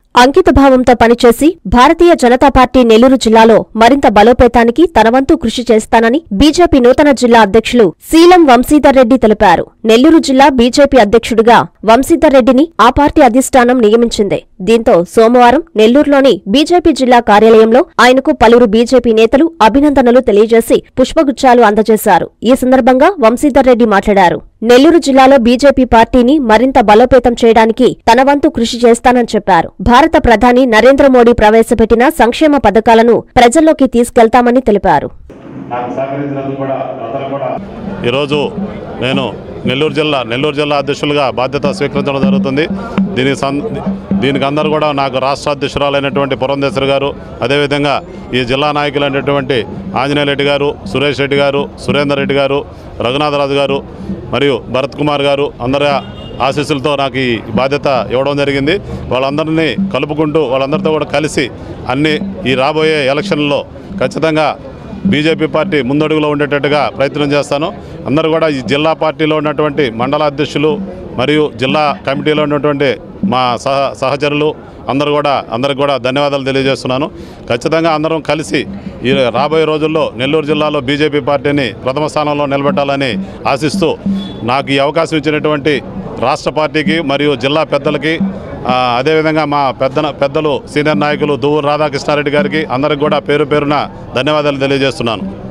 అంకిత భావంతో పనిచేసి భారతీయ జనతా పార్టీ నెల్లూరు జిల్లాలో మరింత బలోపేతానికి తన వంతు కృషి చేస్తానని బీజేపీ నూతన జిల్లా అధ్యక్షులు శీలం వంశీధర్ రెడ్డి తెలిపారు నెల్లూరు జిల్లా బీజేపీ అధ్యక్షుడిగా వంశీధర్ రెడ్డిని ఆ పార్టీ అధిష్టానం నియమించింది దీంతో సోమవారం నెల్లూరులోని బీజేపీ జిల్లా కార్యాలయంలో ఆయనకు పలువురు బీజేపీ నేతలు అభినందనలు తెలియజేసి పుష్పగుచ్చాలు అందజేశారు ఈ సందర్భంగా వంశీధర్ రెడ్డి మాట్లాడారు నెల్లూరు జిల్లాలో బీజేపీ పార్టీని మరింత బలోపేతం చేయడానికి తన వంతు కృషి చేస్తానని చెప్పారు భారత ప్రధాని నరేంద్ర మోడీ ప్రవేశపెట్టిన సంక్షేమ పథకాలను ప్రజల్లోకి తీసుకెళ్తామని తెలిపారు నాకు సహకరించినందుకు కూడా అందరూ కూడా ఈరోజు నేను నెల్లూరు జిల్లా నెల్లూరు జిల్లా అధ్యక్షులుగా బాధ్యత స్వీకరించడం జరుగుతుంది దీనికి సం దీనికి అందరూ కూడా నాకు రాష్ట్ర అధ్యక్షురాలైనటువంటి పురంధేశ్వరి గారు అదేవిధంగా ఈ జిల్లా నాయకులైనటువంటి ఆంజనేయ రెడ్డి గారు సురేష్ రెడ్డి గారు సురేందర్ రెడ్డి గారు రఘునాథరాజు గారు మరియు భరత్ కుమార్ గారు అందరి ఆశీస్సులతో నాకు ఈ బాధ్యత ఇవ్వడం జరిగింది వాళ్ళందరినీ కలుపుకుంటూ వాళ్ళందరితో కూడా కలిసి అన్ని ఈ రాబోయే ఎలక్షన్లలో ఖచ్చితంగా బీజేపీ పార్టీ ముందడుగులో ఉండేటట్టుగా ప్రయత్నం చేస్తాను అందరూ కూడా ఈ జిల్లా పార్టీలో ఉన్నటువంటి మండల అధ్యక్షులు మరియు జిల్లా కమిటీలో ఉన్నటువంటి మా సహ సహచరులు అందరూ కూడా అందరికి కూడా ధన్యవాదాలు తెలియజేస్తున్నాను ఖచ్చితంగా అందరం కలిసి ఈ రాబోయే రోజుల్లో నెల్లూరు జిల్లాలో బీజేపీ పార్టీని ప్రథమ స్థానంలో నిలబెట్టాలని ఆశిస్తూ నాకు ఈ అవకాశం ఇచ్చినటువంటి రాష్ట్ర పార్టీకి మరియు జిల్లా పెద్దలకి ఆ, అదేవిధంగా మా పెద్ద పెద్దలు సీనియర్ నాయకులు దువ్వూరు రాధాకృష్ణారెడ్డి గారికి అందరికి కూడా పేరు పేరున ధన్యవాదాలు తెలియజేస్తున్నాను